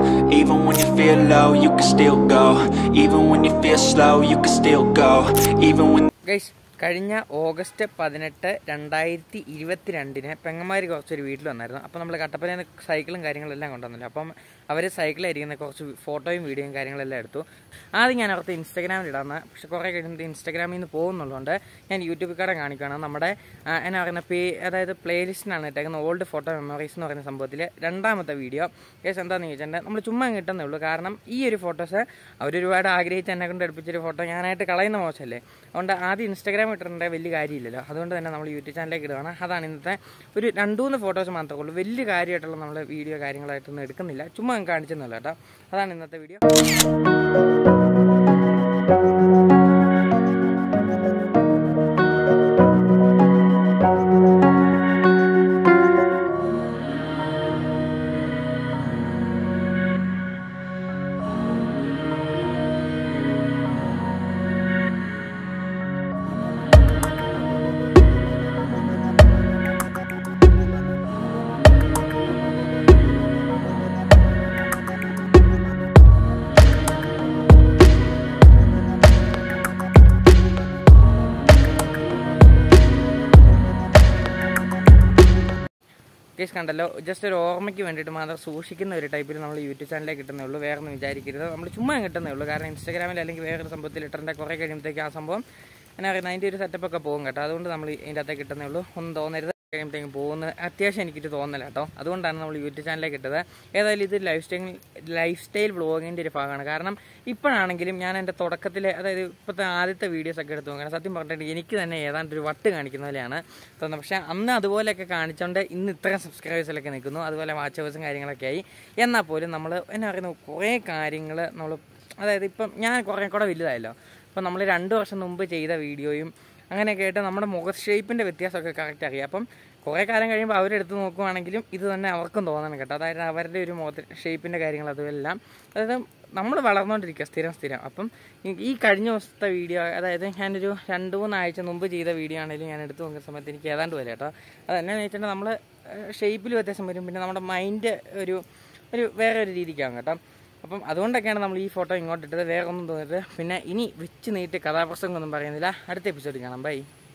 Even when you feel low, you can still go. Even when you feel slow, you can still go. Even when guys കഴിഞ്ഞ August പതിനെട്ട് രണ്ടായിരത്തി ഇരുപത്തിരണ്ടിന് പെങ്ങന്മാർ കുറച്ചൊരു വീട്ടിൽ വന്നായിരുന്നു അപ്പോൾ നമ്മൾ കട്ടപ്പനയിൽ നിന്ന് സൈക്കിളും കാര്യങ്ങളെല്ലാം കൊണ്ടുവന്നില്ല അപ്പം അവർ സൈക്കിളായിരിക്കുന്ന കുറച്ച് ഫോട്ടോയും വീഡിയോയും കാര്യങ്ങളെല്ലാം എടുത്തു ആദ്യം ഞാൻ അവർക്ക് ഇൻസ്റ്റാഗ്രാമിൽ ഇടാന്ന് പക്ഷെ കുറേ കഴിയുമ്പോൾ ഇൻസ്റ്റാഗ്രാമിൽ നിന്ന് പോകുന്നുള്ളതുകൊണ്ട് ഞാൻ യൂട്യൂബിൽ കൂടെ കാണിക്കുകയാണ് നമ്മുടെ ആ, എന്നാ പറയുന്ന പേ അതായത് പ്ലേലിസ്റ്റിനാണ് ഇട്ടേക്കുന്ന ഓൾഡ് ഫോട്ടോ മെമ്മറീസ് എന്ന് പറയുന്ന സംഭവത്തിൽ രണ്ടാമത്തെ വീഡിയോ കേസ് എന്താണെന്ന് ചോദിച്ചിട്ടുണ്ടെങ്കിൽ നമ്മൾ ചുമ്മാ കിട്ടുന്നേ ഉള്ളൂ കാരണം ഈ ഒരു ഫോട്ടോസ് അവരൊരുപാട് ആഗ്രഹിച്ച് എന്നെ കൊണ്ട് എടുപ്പിച്ചൊരു ഫോട്ടോ ഞാനായിട്ട് കളയുന്ന മോശമല്ലേ അതുകൊണ്ട് ആദ്യം ഇൻസ്റ്റാഗ്രാം ഇട്ടിട്ടുണ്ടെങ്കിൽ വലിയ കാര്യമില്ലല്ലോ അതുകൊണ്ട് തന്നെ നമ്മൾ യൂട്യൂബ് ചാനലിലേക്ക് ഇടുകയാണ് അതാണ് ഇന്നത്തെ ഒരു രണ്ട് മൂന്ന് ഫോട്ടോസ് മാത്രമേ ഉള്ളൂ വലിയ കാര്യമായിട്ടുള്ള നമ്മൾ വീഡിയോ കാര്യങ്ങളായിട്ടൊന്നും എടുക്കുന്നില്ല ചുമ്മാ അങ്ങ് കാണിച്ചെന്നല്ല കേട്ടോ അതാണ് ഇന്നത്തെ വീഡിയോ കേസ് കണ്ടല്ലോ ജസ്റ്റ് ഒരു ഓർമ്മയ്ക്ക് വേണ്ടിയിട്ട് മാത്രം സൂക്ഷിക്കുന്ന ഒരു ടൈപ്പിൽ നമ്മൾ യൂട്യൂബ് ചാനലിലേക്ക് കിട്ടുന്നേ ഉള്ളൂ വേറെ ഒന്നും വിചാരിക്കരുത് നമ്മൾ ചുമ്മാ കിട്ടുന്നേ ഉള്ളൂ കാരണം ഇൻസ്റ്റാഗ്രാമിൽ അല്ലെങ്കിൽ വേറൊരു സംഭവത്തിൽ ഇട്ടിൻ്റെ കുറേ കഴിയുമ്പോഴത്തേക്ക് ആ സംഭവം എന്നാ പറയുന്നത് അതിൻ്റെ ഒരു സെറ്റപ്പ് ഒക്കെ പോകും കേട്ടോ അതുകൊണ്ട് നമ്മൾ ഇതിൻ്റെ അകത്തേക്ക് കിട്ടുന്നേ ഉള്ളൂ ഒന്നും തോന്നരുത് കഴിയുമ്പോഴത്തേക്കും പോകുന്നത് അത്യാവശ്യം എനിക്കിട്ട് തോന്നല കേട്ടോ അതുകൊണ്ടാണ് നമ്മൾ യൂട്യൂബ് ചാനലിലേക്ക് ഇട്ടത് ഏതായാലും ഇത് ലൈഫ് സ്റ്റൈൽ ലൈഫ് സ്റ്റൈൽ വ്ളോഗിൻ്റെ ഒരു ഭാഗമാണ് കാരണം ഇപ്പോഴാണെങ്കിലും ഞാൻ എൻ്റെ തുടക്കത്തിലെ അതായത് ഇപ്പോഴത്തെ ആദ്യത്തെ വീഡിയോസ് ഒക്കെ എടുത്ത് നോക്കണം സത്യം പറഞ്ഞിട്ട് എനിക്ക് തന്നെ ഏതാണ്ട് ഒരു വട്ട് കാണിക്കുന്ന പോലെയാണ് തോന്നുന്നത് പക്ഷേ അന്ന് അതുപോലെയൊക്കെ കാണിച്ചുകൊണ്ട് ഇന്ന് ഇത്രയും സബ്സ്ക്രൈബേഴ്സിലൊക്കെ നിൽക്കുന്നു അതുപോലെ വാച്ചേഴ്സും കാര്യങ്ങളൊക്കെ ആയി എന്നാൽ പോലും നമ്മൾ എന്നാ പറയുന്നത് കുറേ കാര്യങ്ങൾ നമ്മൾ അതായത് ഇപ്പം ഞാൻ കുറേ കൂടെ വലുതായല്ലോ അപ്പം നമ്മൾ രണ്ട് വർഷം മുമ്പ് ചെയ്ത വീഡിയോയും അങ്ങനെയൊക്കെ ആയിട്ട് നമ്മുടെ മുഖ ഷേപ്പിൻ്റെ വ്യത്യാസമൊക്കെ കറക്റ്റ് അറിയാം അപ്പം കുറേ കാലം കഴിയുമ്പോൾ അവരെടുത്ത് നോക്കുവാണെങ്കിലും ഇത് തന്നെ അവർക്കും തോന്നണം കേട്ടോ അതായത് അവരുടെ ഒരു മുഖ ഷേപ്പിൻ്റെ കാര്യങ്ങൾ അതുമെല്ലാം അതായത് നമ്മൾ വളർന്നുകൊണ്ടിരിക്കുക സ്ഥിരം സ്ഥിരം അപ്പം ഈ- ഈ കഴിഞ്ഞ ദിവസത്തെ വീഡിയോ അതായത് ഞാനൊരു രണ്ട് മൂന്നാഴ്ച മുമ്പ് ചെയ്ത വീഡിയോ ആണെങ്കിലും ഞാൻ എടുത്ത് നോക്കുന്ന സമയത്ത് എനിക്ക് ഏതാണ്ട് പോലെ കേട്ടോ അത് എന്നാന്ന് വെച്ചിട്ടുണ്ടെങ്കിൽ നമ്മൾ ഷേപ്പിൽ വ്യത്യാസം വരും പിന്നെ നമ്മുടെ മൈൻഡ് ഒരു ഒരു വേറെ ഒരു രീതിക്കാണ് കേട്ടോ അപ്പം അതുകൊണ്ടൊക്കെയാണ് നമ്മൾ ഈ ഫോട്ടോ ഇങ്ങോട്ട് ഇട്ടത് വേറെ ഒന്നും തോന്നരുത് പിന്നെ ഇനി വെച്ച് നീട്ടി കഥാപ്രസംഗം ഒന്നും പറയുന്നില്ല അടുത്ത എപ്പിസോഡിൽ കാണാം ബൈ